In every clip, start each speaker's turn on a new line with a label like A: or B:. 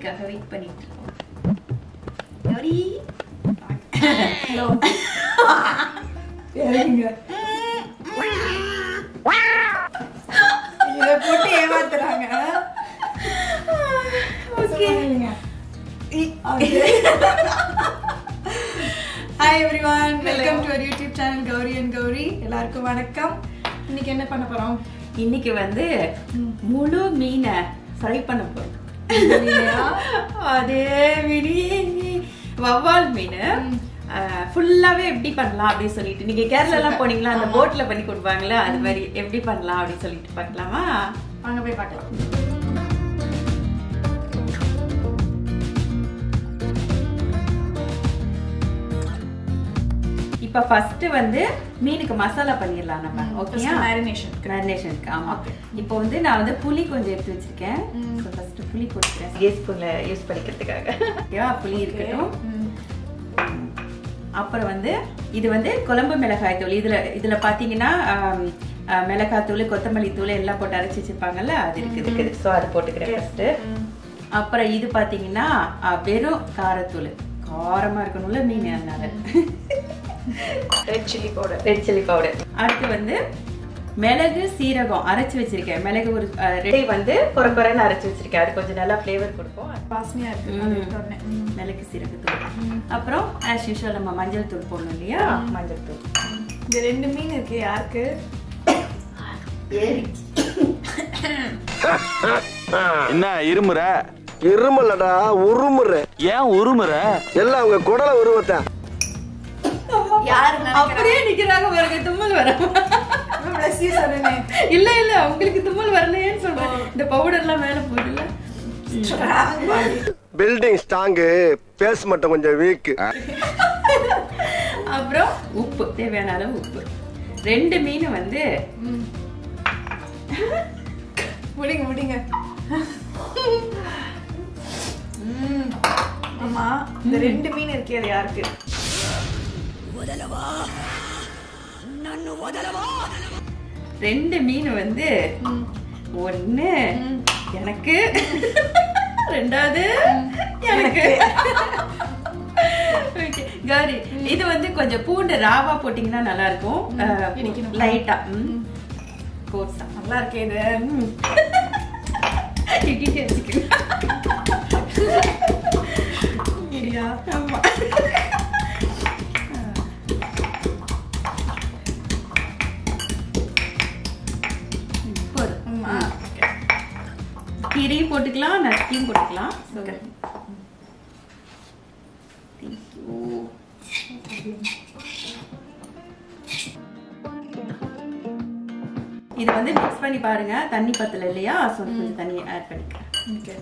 A: கௌரிக்காக wait பண்ணிட்டு இருக்கோம் Gowri
B: hello இறங்குங்க இதை போட்டு ஏமாத்துறாங்க
A: okay
B: hi everyone welcome to our YouTube channel Gowri and Gowri எல்லாருக்கும் வணக்கம் இன்னைக்கு என்ன பண்ண போறோம்
A: இன்னைக்கு வந்து முழு மீனை ஃப்ரை பண்ண போறோம்
B: இல்லையா?
A: அதே மினி வவ்வால் மீன் ஃபுல்லாவே எப்படி பண்ணலாம் அப்படின்னு சொல்லிட்டு நீங்க கேரளா எல்லாம் போனீங்களா அந்த போட்ல பண்ணி கொடுப்பாங்களா அது மாதிரி எப்படி பண்ணலாம் அப்படின்னு சொல்லிட்டு பார்க்கலாமா
B: வாங்க போய் பார்க்கலாம்
A: இப்ப ஃபர்ஸ்ட் வந்து மீனுக்கு மசாலா பண்ணிடலாம் நம்ம ஓகேயா
B: மேரினேஷன்
A: மேரினேஷனுக்கு ஆமா
B: Okay.
A: இப்போ வந்து நான் வந்து புளி கொஞ்சம் எடுத்து வச்சிருக்கேன்
B: ம்.
A: ஃபர்ஸ்ட் புளி போட்டுக்கிறேன் கேஸ் ஸ்பூன்ல யூஸ் பண்ணிக்கிறதுக்காக ஓகேவா புளி இருக்கட்டும் அப்புறம் வந்து இது வந்து குழம்பு மிளகாய் தூள் இதுல இதுல பாத்தீங்கன்னா ஆம், ஆ, மிளகாய் தூள் கொத்தமல்லி தூள் எல்லாம் போட்டு அரைச்சி வச்சிருப்பாங்கல்ல அது இருக்குது இருக்குது ஸோ அது போட்டுக்கிறேன் ஃபர்ஸ்ட் அப்புறம் இது பாத்தீங்கன்னா ஆ, வெறும் காரத்தூள் காரமா இருக்கணும்ல மீன் அதனால
B: red chilli powder
A: red chilli powder அடுத்து வந்து மிளகு சீரகம் அரைச்சு வச்சிருக்கேன் மிளகு ஒரு ஆ, ரெட்டை வந்து குறை குறைன்னு அரைச்சு வச்சிருக்கேன் அது கொஞ்சம் நல்லா ஃப்ளேவர் கொடுக்கும்
B: வாசனையா இருக்கு அது எடுத்த உடனே. ம்.
A: மிளகு சீரகத்தூள் அப்புறம் ஆஸ் யூஷுவல் நம்ம மஞ்சள் தூள் போடணும் இல்லையா மஞ்சள் தூள்
B: இந்த ரெண்டு மீன் இருக்கு யாருக்கு
C: என்ன இருமுற
D: இருமலடா உருமுற
C: ஏன் உருமுற
D: எல்லாம் அவங்க குடல உருவத்தை
B: யாரு
A: அப்படியே நிக்கிறாங்க பாருங்க தும்மல் வர
B: பிளஸ் சொல்லுனேன்
A: இல்ல இல்ல உங்களுக்கு தும்மல் வரலையேன்னு சொல்றேன் இந்த பவுடர் எல்லாம் மேல போடல
D: பில்டிங் ஸ்ட்ராங்கு பேஸ் மட்டும் கொஞ்சம் வீக்
A: அப்புறம் உப்பு தேவையான அளவு உப்பு ரெண்டு மீன் வந்து
B: முடிங்க முடிங்க ம். ஆமா இந்த ரெண்டு மீன் இருக்கே அது யாருக்கு
A: ரெண்டு மீன் வந்து ஒண்ணு எனக்கு ரெண்டாவது எனக்கு Okay, கௌரி இது வந்து கொஞ்சம் பூண்டு ராவா போட்டீங்கன்னா நல்லா இருக்கும்
B: இனிக்கணும்.
A: லைட்டா கோர்ஸா
B: நல்லா இருக்கே இது
A: இடிட்டு வச்சுக்கோங்க
B: இடியா
A: ஆமா போதும்
B: ஆமா
A: கீரையும் போட்டுக்கலாம் நட்டையும் போட்டுக்கலாம் தேங்க்யூ இது வந்து மிக்ஸ் பண்ணி பாருங்க தண்ணி பத்தல இல்லையா ஸோ கொஞ்சம் தண்ணி ஆட் பண்ணிக்கிறேன்
B: ஓகே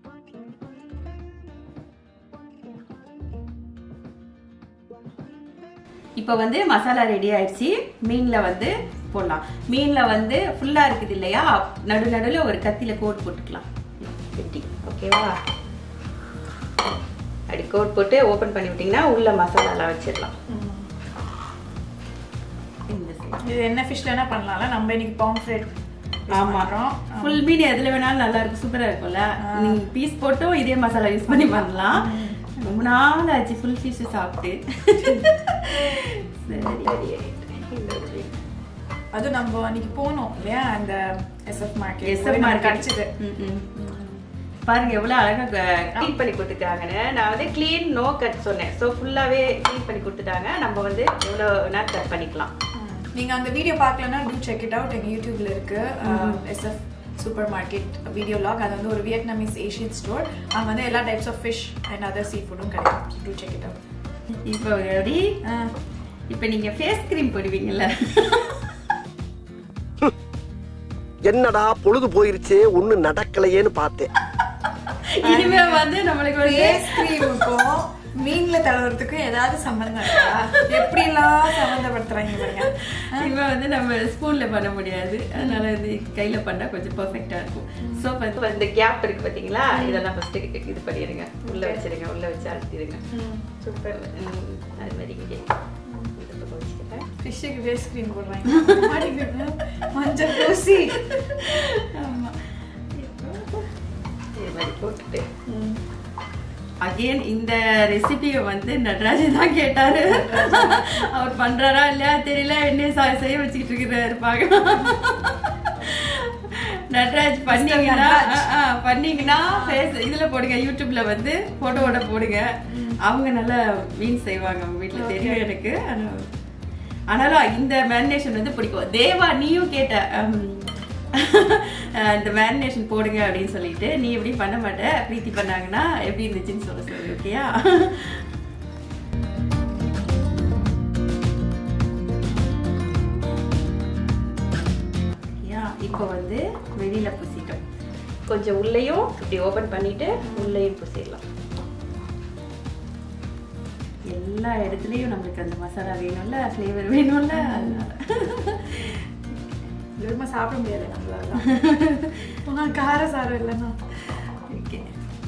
A: இப்போ வந்து மசாலா ரெடி ஆயிடுச்சு மீன்ல வந்து போடலாம் மீன்ல வந்து ஃபுல்லா இருக்குது இல்லையா நடு நடுவில் ஒரு கத்தியில கோட் போட்டுக்கலாம் வெட்டி ஓகேவா அப்படி கோட் போட்டு ஓபன் பண்ணி விட்டீங்கன்னா உள்ள மசாலாலாம் வச்சிடலாம் இந்த side.
B: இது என்ன ஃபிஷ்ல என்ன பண்ணலாம்ல நம்ம இன்னைக்கு பாம்ஃப்ரெட்
A: ஆமா ஃபுல் மீன் எதுல வேணாலும் நல்லா இருக்கும் சூப்பரா இருக்கும்ல நீங்க பீஸ் போட்டும் இதே மசாலா யூஸ் பண்ணி பண்ணலாம் ரொம்ப நாள் ஆச்சு ஃபுல் ஃபிஷ் சாப்பிட்டு சரி
B: அது நம்ம அன்னைக்கு போனோம் இல்லையா அந்த எஸ்எஃப் மார்க்கெட்
A: எஸ்எஃப் மார்க்கெட்
B: கிடைச்சது
A: பாருங்க எவ்வளவு அழகா க்ளீன் பண்ணி கொடுத்துட்டாங்கன்னு நான் வந்து க்ளீன் நோ கட் சொன்னேன் ஸோ ஃபுல்லாவே க்ளீன் பண்ணி கொடுத்துட்டாங்க நம்ம வந்து எவ்வளோ நேரம் கட் பண்ணிக்கலாம்
B: நீங்க அந்த வீடியோ பார்க்கலன்னா டூ செக் இட் அவுட் எங்க யூடியூப்ல இருக்கு SF super market video log அது வந்து ஒரு வியட்நாமீஸ் ஏஷியன் ஸ்டோர் அங்க வந்து எல்லா types of fish and other sea ஃபுட்டும் கிடைக்கும் டூ செக் இட் அவுட்
A: இப்போ எப்படி இப்போ நீங்க ஃபேஸ் கிரீம் போடுவீங்கல்ல
D: என்னடா பொழுது போயிருச்சே ஒண்ணு நடக்கலையேன்னு பார்த்தேன்
A: இனிமே வந்து நம்மளுக்கு வந்து
B: ஃபேஸ் கிரீமுக்கும் மீன்ல தடவுறதுக்கும் ஏதாவது சம்பந்தம் இருக்கா எப்படிலாம் சம்மந்தப்படுத்துறாங்க பாருங்க
A: இவன் வந்து நம்ம ஸ்பூன்ல பண்ண முடியாது அதனால வந்து கையில பண்ணா கொஞ்சம் பெர்ஃபெக்ட்டா இருக்கும் சோ வந்து இந்த கேப் இருக்கு பாத்தீங்களா இதெல்லாம் ஃபர்ஸ்ட் இது பண்ணிடுங்க உள்ள வச்சிருங்க உள்ள வச்சு அழுத்திடுங்க
B: சூப்பர்
A: அது மாதிரி இங்கே இந்த பக்கம் வச்சுக்கிறேன்
B: ஃபிஷ்ஷுக்கு ஃபேஸ் கிரீம் போடுறாங்க மாடிக்கு மஞ்சள் பூசி
A: ஆமா இது மாதிரி போட்டுட்டு அகைன் இந்த ரெசிபியை வந்து நடராஜன் தான் கேட்டாரு அவர் பண்றாரா இல்லையா தெரியல என்ன ச- செய்ய வச்சுக்கிட்டு இருக்கிறாரு இருப்பாங்க நட்ராஜ் பண்ணீங்கன்னா ஆ, ஆ, பண்ணீங்கன்னா face இதுல போடுங்க யூடியூப்ல வந்து போட்டோவோட போடுங்க அவங்க நல்லா மீன் செய்வாங்க அவங்க வீட்டுல தெரியும் எனக்கு ஆனா- ஆனாலும் இந்த மேரினேஷன் வந்து பிடிக்கும் தேவா நீயும் கேட்ட ஹம், அஹ் இந்த மேரினேஷன் போடுங்க அப்படின்னு சொல்லிட்டு நீ எப்படி பண்ண மாட்ட பிரீத்தி பண்ணாங்கன்னா எப்படி இருந்துச்சுன்னு சொல்ல சொல்லு ஓகேயா ஓகேயா இப்போ வந்து வெளியில பூசிட்டோம் கொஞ்சம் உள்ளேயும் இப்படி ஓபன் பண்ணிட்டு உள்ளேயும் பூசிடலாம் எல்லா இடத்துலயும் நம்மளுக்கு அந்த மசாலா வேணும்ல ஃப்ளேவர் வேணும்ல அதனால
B: வெறுமை சாப்பிட முடியாது நம்மளால ஆனா கார சாரம் இல்லைன்னா
A: ஓகே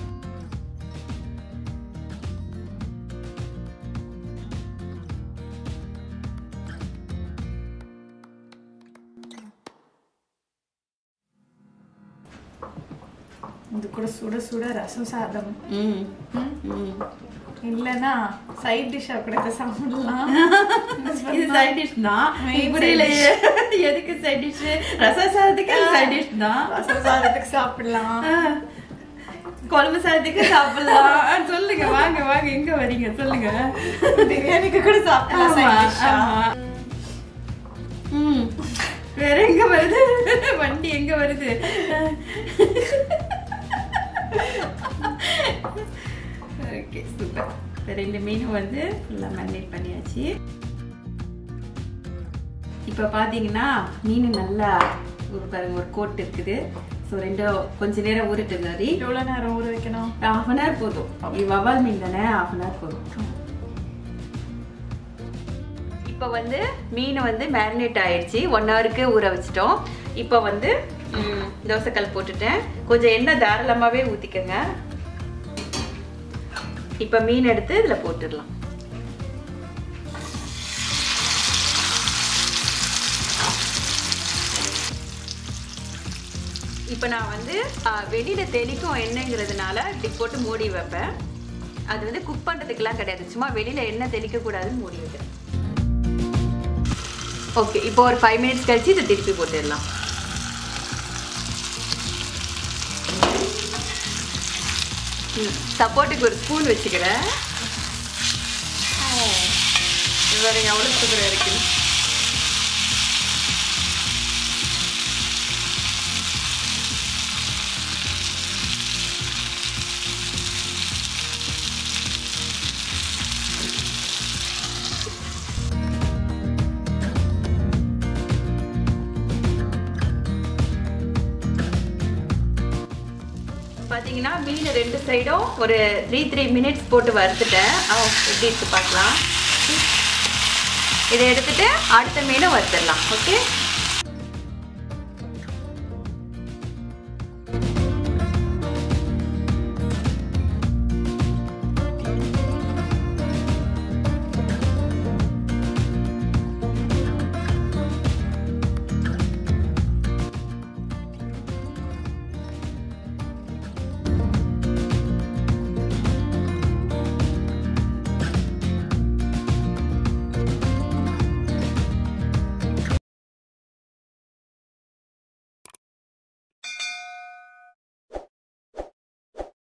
B: இது கூட சுட சுட ரசம் சாதம்
A: ம் ம்
B: இல்லைன்னா சைட் டிஷ்ஷா கூட இதை சாப்பிடலாம்
A: இது சைட் டிஷ் தான்
B: Main
A: புரியல எதுக்கு சைட் டிஷ் ரச சாதத்துக்கு சைட் டிஷ் தான்
B: ரசம் சாதத்துக்கு சாப்பிடலாம்
A: ஆ. குழம்பு சாதத்துக்கு சாப்பிடலாம் ஆ, சொல்லுங்க வாங்க வாங்க எங்க வரீங்க சொல்லுங்க
B: பிரியாணிக்கு கூட சாப்பிடலாம்
A: ஆமா,
B: side dish-ஆ.
A: ஆமா. ம் வேற எங்க வருது வண்டி எங்க வருது ஓகே சூப்பர் ரெண்டு மீனும் வந்து ஃபுல்லாக மேரினேட் பண்ணியாச்சு இப்போ பார்த்தீங்கன்னா மீன் நல்லா ஒரு பாருங்க ஒரு கோட் இருக்குது ஸோ ரெண்டும் கொஞ்ச நேரம் ஊறிட்டு இருந்தாரி
B: எவ்வளவு நேரம் ஊற வைக்கணும்
A: ஹாஃப் அன் ஹவர் போதும் இது வவால் மீன் தானே ஹாஃப் அன் ஹவர் போதும் இப்போ வந்து மீன் வந்து மேரினேட் ஆயிடுச்சு ஒன் ஹவருக்கு ஊற வச்சிட்டோம் இப்போ வந்து ம், தோசைக்கல் போட்டுட்டேன் கொஞ்சம் எண்ணெய் தாராளமாகவே ஊற்றிக்கங்க இப்போ மீன் எடுத்து இதில் போட்டுடலாம் இப்போ நான் வந்து ஆ, வெளியில தெளிக்கும் எண்ணெய்ங்கிறதுனால இப்படி போட்டு மூடி வைப்பேன் அது வந்து குக் பண்ணுறதுக்கெல்லாம் கிடையாது சும்மா வெளியில எண்ணெய் தெளிக்க கூடாதுன்னு மூடி வைக்கிறேன் ஓகே இப்போ ஒரு ஃபைவ் மினிட்ஸ் கழிச்சு இதை திருப்பி போட்டுடலாம் சப்போர்ட்டுக்கு ஒரு ஸ்பூன் வச்சுக்கிறேன் இது பாருங்க எவ்வளோ சூப்பராக இருக்கு பார்த்தீங்கன்னா மீன் ரெண்டு சைடும் ஒரு த்ரீ த்ரீ மினிட்ஸ் போட்டு வறுத்துட்டேன் ஆ, எப்படி இருக்கு பார்க்கலாம் இதை எடுத்துட்டு அடுத்த மீனை வறுத்துடலாம் ஓகே